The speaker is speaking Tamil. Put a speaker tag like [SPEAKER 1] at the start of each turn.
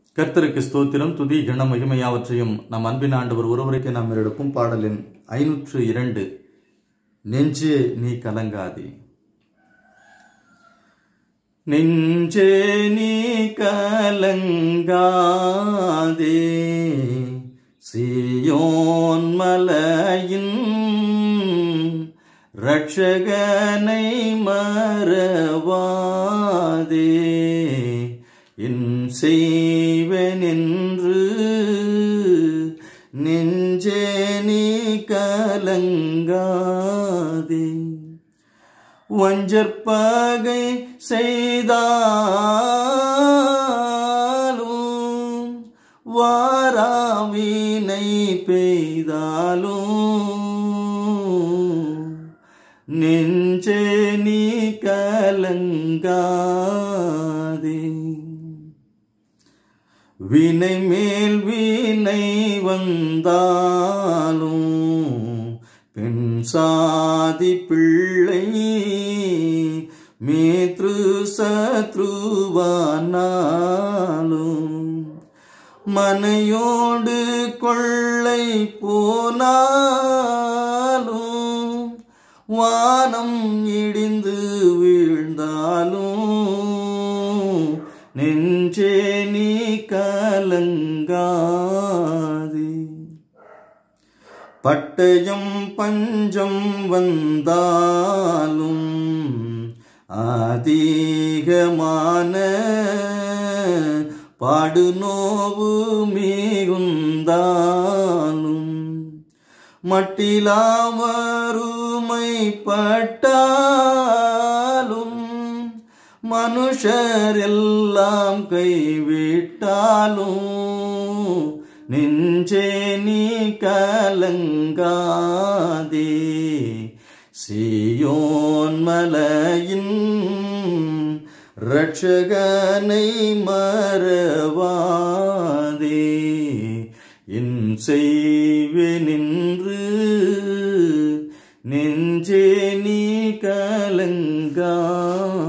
[SPEAKER 1] கர்த்தருக்கு ஸ்தோத்திரம் துதி கன மகிமையாவற்றையும் நம் அன்பின் ஆண்டவர் ஒருவருக்கு நாம் எடுக்கும் பாடலின் ஐநூற்று இரண்டு நெஞ்சே நீ கலங்காதே நெஞ்சே நீ கலங்காதே சியோன் மலையின் ரட்சகனை மறவாதே என் செய்வனென்று நெஞ்சே நீ கலங்காதே வஞ்சற்பகை செய்தாலும் வாராவினை பெய்தாலும் நெஞ்சே நீ கலங்காதே வினை மேல் வினை வந்தாலும் பெண் சாதி பிள்ளை மேத்ரு சத்ருவானாலும் மனையோடு கொள்ளை போனாலும் வானம் இடிந்து வீழ்ந்தாலும் நெஞ்சே நீ கலங்காதே பட்டயம் பஞ்சம் வந்தாலும் அதிகமான பாடு நோவு மிகுந்தாலும் மட்டிலாமருமைப்பட்டாலும் மனுஷர் எல்லாம் கைவிட்டாலும் நெஞ்சே நீ கலங்காதே சியோன் மலையின் ரட்சகனை மறவாதே என் செய்வெனின்று நெஞ்சே நீ கலங்காதே